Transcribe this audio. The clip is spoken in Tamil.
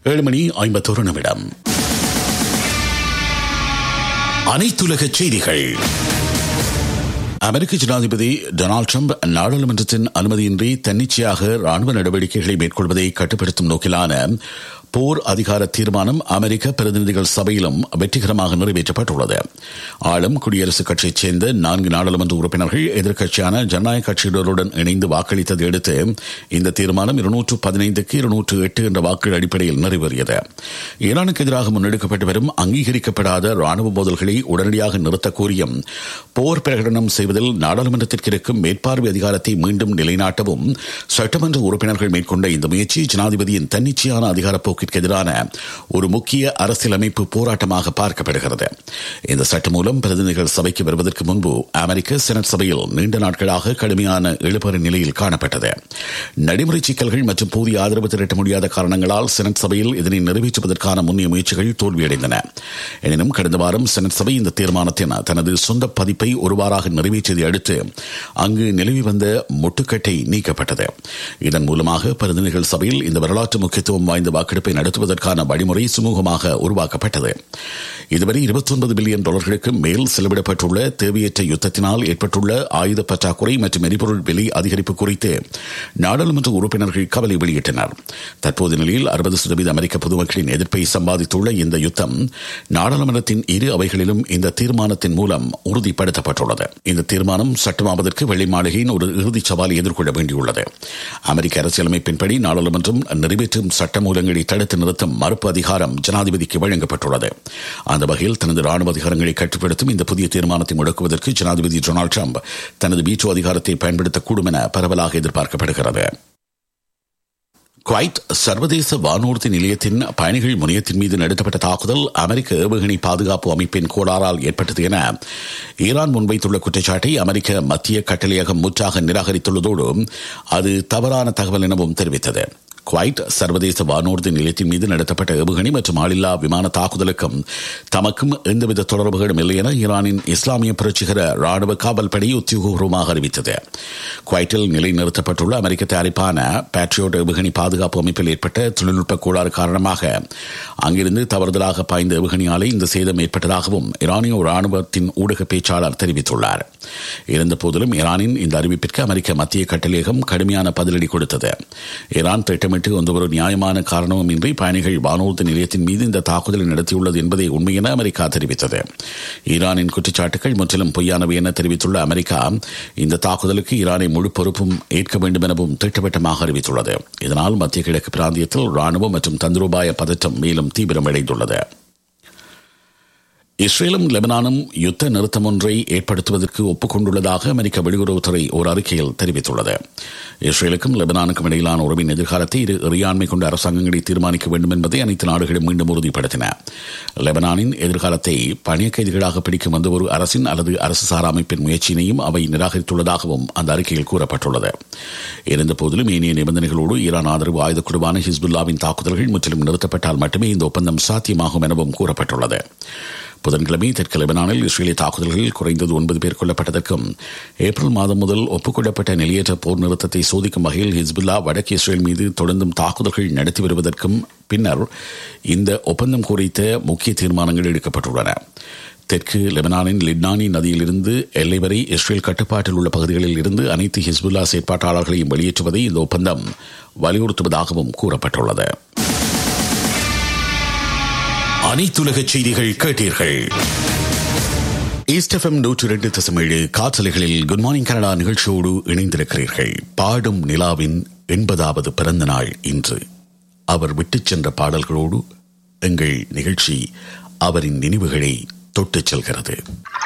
ஏழு மணி ஐம்பத்தொரு நிமிடம் அனைத்துலக செய்திகள் அமெரிக்க ஜனாதிபதி டொனால்டு ட்ரம்ப் நாடாளுமன்றத்தின் அனுமதியின்றி தன்னிச்சையாக ராணுவ நடவடிக்கைகளை மேற்கொள்வதை கட்டுப்படுத்தும் நோக்கிலான போர் அதிகார தீர்மானம் அமெரிக்க பிரதிநிதிகள் சபையிலும் வெற்றிகரமாக நிறைவேற்றப்பட்டுள்ளது ஆளும் குடியரசுக் கட்சியைச் சேர்ந்த நான்கு நாடாளுமன்ற உறுப்பினர்கள் எதிர்க்கட்சியான ஜனநாயக கட்சியினருடன் இணைந்து வாக்களித்ததை அடுத்து இந்த தீர்மானம் இருநூற்று பதினைந்துக்கு இருநூற்று எட்டு என்ற வாக்குகள் அடிப்படையில் நிறைவேறியது ஈரானுக்கு எதிராக முன்னெடுக்கப்பட்டு வரும் அங்கீகரிக்கப்படாத ராணுவ மோதல்களை உடனடியாக நிறுத்தக் கோரியும் போர் பிரகடனம் செய்வதில் நாடாளுமன்றத்திற்கு இருக்கும் மேற்பார்வை அதிகாரத்தை மீண்டும் நிலைநாட்டவும் சட்டமன்ற உறுப்பினர்கள் மேற்கொண்ட இந்த முயற்சி ஜனாதிபதியின் தன்னிச்சையான அதிகாரப்போக்கு போக்கிற்கு எதிரான ஒரு முக்கிய அரசியலமைப்பு போராட்டமாக பார்க்கப்படுகிறது இந்த சட்டம் மூலம் பிரதிநிதிகள் சபைக்கு வருவதற்கு முன்பு அமெரிக்க செனட் சபையில் நீண்ட நாட்களாக கடுமையான இழுபறி நிலையில் காணப்பட்டது நடைமுறை சிக்கல்கள் மற்றும் போதிய ஆதரவு திரட்ட முடியாத காரணங்களால் செனட் சபையில் இதனை நிறைவேற்றுவதற்கான முன்னிய முயற்சிகள் தோல்வியடைந்தன எனினும் கடந்த வாரம் செனட் சபை இந்த தீர்மானத்தின் தனது சொந்த பதிப்பை ஒருவாறாக நிறைவேற்றியதை அடுத்து அங்கு நிலவி வந்த முட்டுக்கட்டை நீக்கப்பட்டது இதன் மூலமாக பிரதிநிதிகள் சபையில் இந்த வரலாற்று முக்கியத்துவம் வாய்ந்த வாக்கெடுப்பை நடத்துவதற்கான வழிமுறை சுமூகமாக உருவாக்கப்பட்டது இதுவரை இருபத்தி ஒன்பது பில்லியன் டாலர்களுக்கு மேல் செலவிடப்பட்டுள்ள தேவையற்ற யுத்தத்தினால் ஏற்பட்டுள்ள ஆயுத பற்றாக்குறை மற்றும் எரிபொருள் விலை அதிகரிப்பு குறித்து நாடாளுமன்ற உறுப்பினர்கள் கவலை வெளியிட்டனர் தற்போது நிலையில் அறுபது சதவீத அமெரிக்க பொதுமக்களின் எதிர்ப்பை சம்பாதித்துள்ள இந்த யுத்தம் நாடாளுமன்றத்தின் இரு அவைகளிலும் இந்த தீர்மானத்தின் மூலம் உறுதிப்படுத்தப்பட்டுள்ளது இந்த தீர்மானம் சட்டமாவதற்கு வெள்ளை மாளிகையின் ஒரு இறுதிச் சவாலை எதிர்கொள்ள வேண்டியுள்ளது அமெரிக்க அரசியலமைப்பின்படி நாடாளுமன்றம் நிறைவேற்றும் சட்டமூலங்களை தடுத்து நிறுத்தும் மறுப்பு அதிகாரம் ஜனாதிபதிக்கு வழங்கப்பட்டுள்ளது அந்த வகையில் தனது ராணுவ அதிகாரங்களை கட்டுப்படுத்தும் இந்த புதிய தீர்மானத்தை முடக்குவதற்கு ஜனாதிபதி டொனால்டு ட்ரம்ப் தனது வீட்டோ அதிகாரத்தை பயன்படுத்தக்கூடும் என பரவலாக எதிர்பார்க்கப்படுகிறது குவைட் சர்வதேச வானூர்தி நிலையத்தின் பயணிகள் முனையத்தின் மீது நடத்தப்பட்ட தாக்குதல் அமெரிக்க ஏவுகணை பாதுகாப்பு அமைப்பின் கோளாறால் ஏற்பட்டது என ஈரான் முன்வைத்துள்ள குற்றச்சாட்டை அமெரிக்க மத்திய கட்டளையகம் முற்றாக நிராகரித்துள்ளதோடு அது தவறான தகவல் எனவும் தெரிவித்தது குவைட் சர்வதேச வானூர்தி நிலையத்தின் மீது நடத்தப்பட்ட ஏவுகணை மற்றும் ஆளில்லா விமான தாக்குதலுக்கும் தமக்கும் எந்தவித தொடர்புகளும் இல்லை என ஈரானின் இஸ்லாமிய புரட்சிகர ராணுவ காவல் படை உத்தியோகபூர்வமாக அறிவித்தது குவைட்டில் நிலைநிறுத்தப்பட்டுள்ள அமெரிக்க தயாரிப்பான பேட்ரியோட் ஏவுகணை பாதுகாப்பு அமைப்பில் ஏற்பட்ட தொழில்நுட்ப கோளாறு காரணமாக அங்கிருந்து தவறுதலாக பாய்ந்த ஏவுகணையாலே இந்த சேதம் ஏற்பட்டதாகவும் ஈரானிய ராணுவத்தின் ஊடக பேச்சாளர் தெரிவித்துள்ளார் இருந்த போதிலும் ஈரானின் இந்த அறிவிப்பிற்கு அமெரிக்க மத்திய கட்டளையகம் கடுமையான பதிலடி கொடுத்தது ஈரான் திட்டமிட்டு எந்த ஒரு நியாயமான காரணமும் இன்றி பயணிகள் வானூர்தி நிலையத்தின் மீது இந்த தாக்குதலை நடத்தியுள்ளது என்பதை உண்மை என அமெரிக்கா தெரிவித்தது ஈரானின் குற்றச்சாட்டுகள் முற்றிலும் பொய்யானவை என தெரிவித்துள்ள அமெரிக்கா இந்த தாக்குதலுக்கு ஈரானை முழு பொறுப்பும் ஏற்க வேண்டும் எனவும் திட்டவட்டமாக அறிவித்துள்ளது இதனால் மத்திய கிழக்கு பிராந்தியத்தில் ராணுவம் மற்றும் தந்திரோபாய பதற்றம் மேலும் தீவிரமடைந்துள்ளது இஸ்ரேலும் லெபனானும் யுத்த நிறுத்தம் ஒன்றை ஏற்படுத்துவதற்கு ஒப்புக்கொண்டுள்ளதாக அமெரிக்க வெளியுறவுத்துறை ஒரு அறிக்கையில் தெரிவித்துள்ளது இஸ்ரேலுக்கும் லெபனானுக்கும் இடையிலான உறவின் எதிர்காலத்தை இரு இறையாண்மை கொண்ட அரசாங்கங்களை தீர்மானிக்க வேண்டும் என்பதை அனைத்து நாடுகளும் மீண்டும் உறுதிப்படுத்தின லெபனானின் எதிர்காலத்தை பணிய கைதிகளாக பிடிக்கும் எந்த ஒரு அரசின் அல்லது அரசு சாரா அமைப்பின் முயற்சியினையும் அவை நிராகரித்துள்ளதாகவும் அந்த அறிக்கையில் கூறப்பட்டுள்ளது இருந்த போதிலும் ஏனைய நிபந்தனைகளோடு ஈரான் ஆதரவு ஆயுத குழுவான ஹிஸ்புல்லாவின் தாக்குதல்கள் முற்றிலும் நிறுத்தப்பட்டால் மட்டுமே இந்த ஒப்பந்தம் சாத்தியமாகும் எனவும் கூறப்பட்டுள்ளது புதன்கிழமை தெற்கு லெபனானில் இஸ்ரேலிய தாக்குதல்களில் குறைந்தது ஒன்பது பேர் கொல்லப்பட்டதற்கும் ஏப்ரல் மாதம் முதல் ஒப்புக்கொள்ளப்பட்ட நிலையற்ற போர் நிறுத்தத்தை சோதிக்கும் வகையில் ஹிஸ்புல்லா வடக்கு இஸ்ரேல் மீது தொடர்ந்தும் தாக்குதல்கள் நடத்தி வருவதற்கும் பின்னர் இந்த ஒப்பந்தம் குறித்த முக்கிய தீர்மானங்கள் எடுக்கப்பட்டுள்ளன தெற்கு லெபனானின் லிட்னானி நதியிலிருந்து எல்லை வரை இஸ்ரேல் கட்டுப்பாட்டில் உள்ள பகுதிகளில் இருந்து அனைத்து ஹிஸ்புல்லா செயற்பாட்டாளர்களையும் வெளியேற்றுவதை இந்த ஒப்பந்தம் வலியுறுத்துவதாகவும் கூறப்பட்டுள்ளது அனைத்துலக செய்திகள் கேட்டீர்கள் ஈஸ்ட் எஃப்எம் நூற்றி ரெண்டு தசமேழு காற்றலைகளில் குட் மார்னிங் கனடா நிகழ்ச்சியோடு இணைந்திருக்கிறீர்கள் பாடும் நிலாவின் எண்பதாவது பிறந்த நாள் இன்று அவர் விட்டுச் சென்ற பாடல்களோடு எங்கள் நிகழ்ச்சி அவரின் நினைவுகளை தொட்டுச் செல்கிறது